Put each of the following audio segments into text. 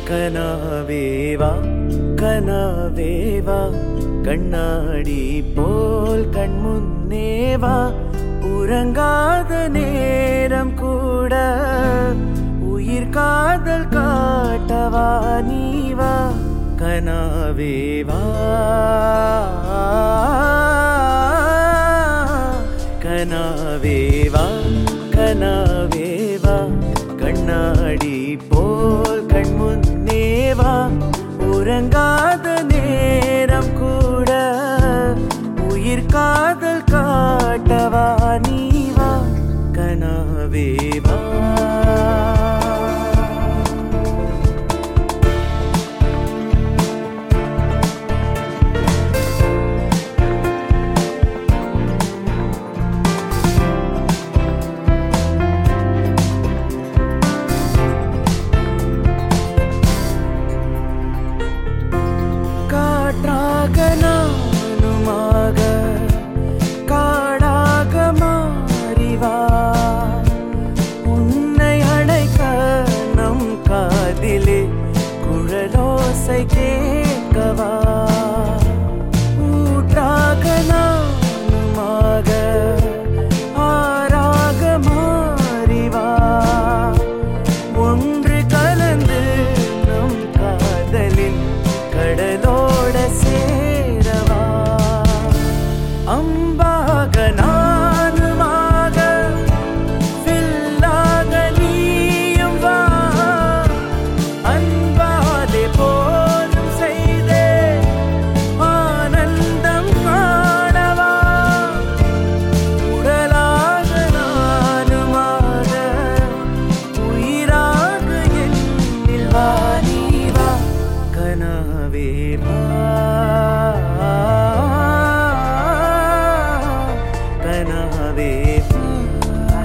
கனாவேவா கனாவேவா கண்ணாடி போல் கண்முன்னேவா உறங்காத நேரம் கூட உயிர் காதல் காட்டவா நீவா கனாவேவா கனாவேவா கனாவேவா கண்ணாடி போல் கண்முன்னேவா உறங்காத நேரம் கூட உயிர் காதல் காட்டவா நீவா கனாவேவா காற்றாக நானுமாக காடாக மாறிவா உன்னை அழைக்க நம் காதிலே குழலோசை கேட்கவா ஊற்றாக நானுமாக ஆறாக மாறிவா ஒன்று கலந்து நம் காதலில் கடலோட சேரவா அம்பாக நானுமாக வில்லாக நீயும் வா அன்பாலே போலும் செய்தே ஆனந்தம் காணவா உடலாக நானுமாக உயிராக என்னில் வா நீ வா கனவே வா கனவே வா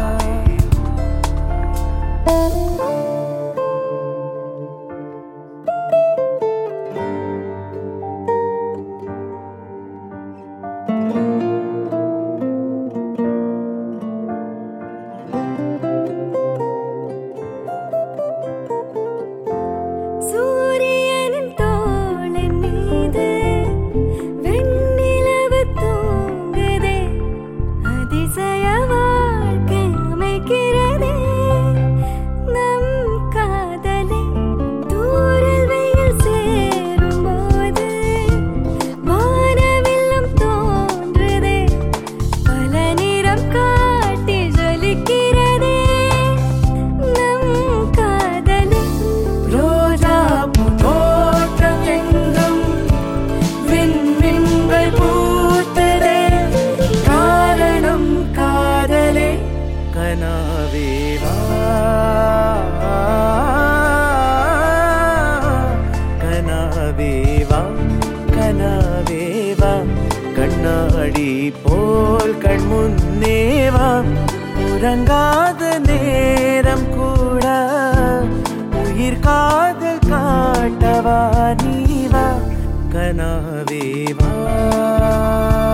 சூரியனின் தோளின் மீது வெண்ணிலவு தூங்குதே அதிசய வாழ்க்கை அமைக்கிறதே நம் காதலை தூரல் வெயில் சேரும்போது வானவில்லும் தோன்றுதே பல நிறம் காட்டி ஜொலிக்கிறதே நம் காதலை ரோஜா தோட்டம் எங்கும் விண்மீன்கள் பூத்ததே காரணம் காதலே கனாவேவா கனாவேவா கனாவேவா கண்ணாடி போல் கண் முன்னேவா உறங்காத நேரம் கூட உயிர் காதல் காட்டவா நீவா கனாவேவா